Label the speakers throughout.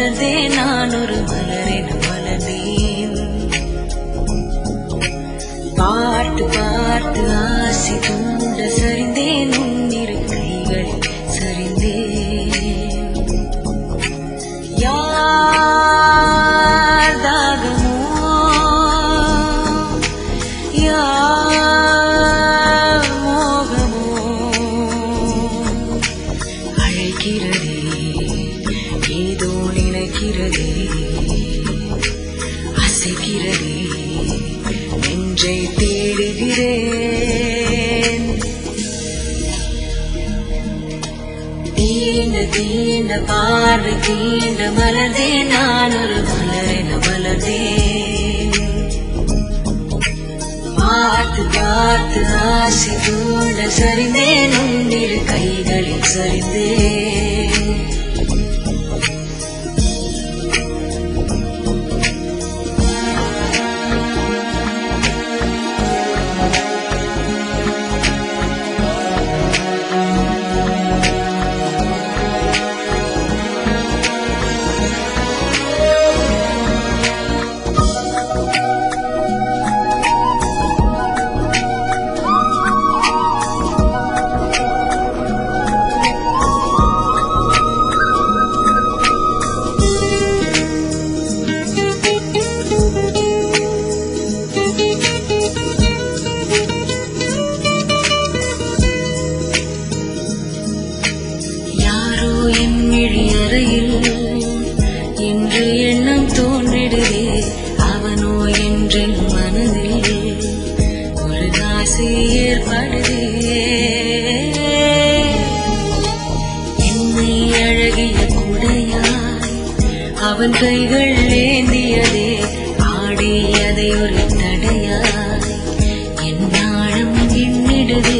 Speaker 1: மலர்ந்தேன் நான் ஒரு மலரென மலர்ந்தேன் பார்த்து பார்த்து ஆசி தூண்ட சரிந்தேன் உன்னிரு கைகளில் சரிந்தேன் யார் தாகமோ யார் மோகமோ அழைக்கிறதே ஏதோ நினைக்கிறதே அசைக்கிறதே நெஞ்சை தேடுகிறேன் தீண்ட தீண்ட பார்வை தீண்ட மலர்ந்தே நான் ஒரு மலரென மலர்ந்தேன் பார்த்து பார்த்து ஆசை தூண்ட சரிந்தேன் உன்னிரு கைகளில் சரிந்தேன் யாரோ என் விழி அறையில் என்று எண்ணம் தோன்றிடுதே அவனோ என்று மனதில் ஒரு ஆசை ஏற்படுதே என்னை அழகிய குடையாய் அவன் கைகள் ஏந்தியதே ஆடியதை ஒரு தடையாய் என் நாணம் எண்ணிடுதே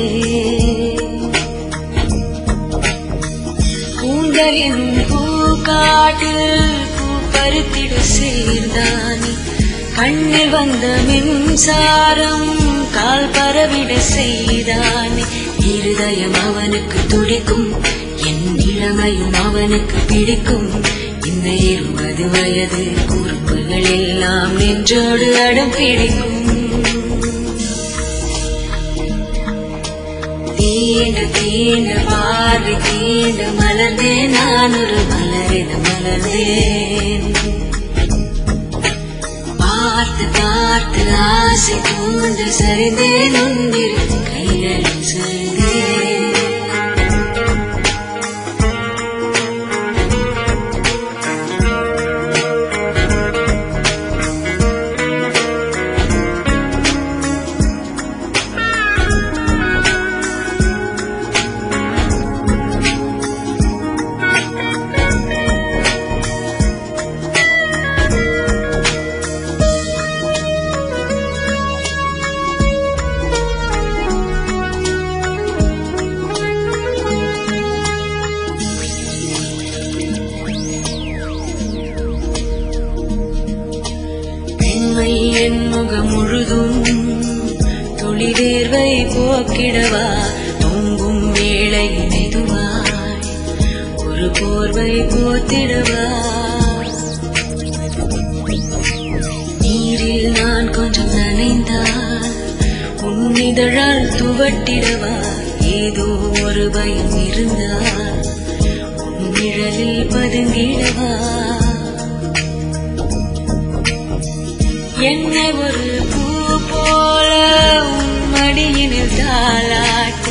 Speaker 1: கூந்தலின் பூக்காட்டில் பூ பருத்திடு சேர்ந்தானே கண்ணில் வந்த மின்சாரம் கால் பரவிட செய்தானே இருதயம் அவனுக்கு துடிக்கும் என் இளமையும் அவனுக்கு பிடிக்கும் இந்த இருபது வயது குறும்புகள் எல்லாம் நெஞ்சோடு அடம் பிடிக்கும் தீண்ட தீண்ட பார்வை தீண்ட மலர்ந்தேன் நான் ஒரு மலரென மலர்ந்தேன் பார்த்து பார்த்து ஆசை தூண்ட சரிந்தேன் உன்னிரு கைகளில் சரிந்தேன் பெண்மை என் முகம் முழுதும் தொழிலேர்வை போக்கிடவா தொங்கும் வேளை மெதுவாய் ஒரு போர்வை போத்திடவா நீரில் நான் கொஞ்சம் நனைந்தால் உன்னிதழால் துவட்டிடவா ஏதோ ஒரு பயம் இருந்தால் உன் நிழலில் பதுங்கிடவா என்னை ஒரு பூ போல உன் மடியினில் தாளாட்டு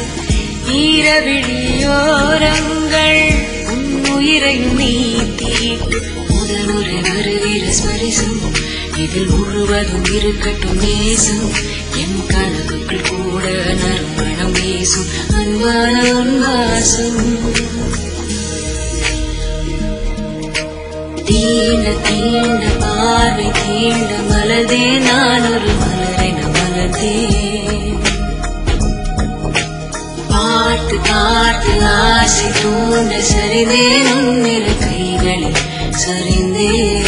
Speaker 1: ஈரவிழியோரங்கள் உன் உயிரையும் நீத்தி முதலுரை வருகிற ஸ்மரிசம் இதில் முழுவதும் இருக்கட்டும் நேசம் என் கனவுக்குள் கூட நறுமணம் வீசும் அன்பான உன்வாசம் தீண்ட தீண்ட பார்வை தீண்ட மலர்ந்தே நான் ஒரு மலரென மலர்ந்தேன் பார்த்து பார்த்து ஆசை தூண்ட சரிந்தேன் உன்னிரு கைகளில் சரிந்தேன்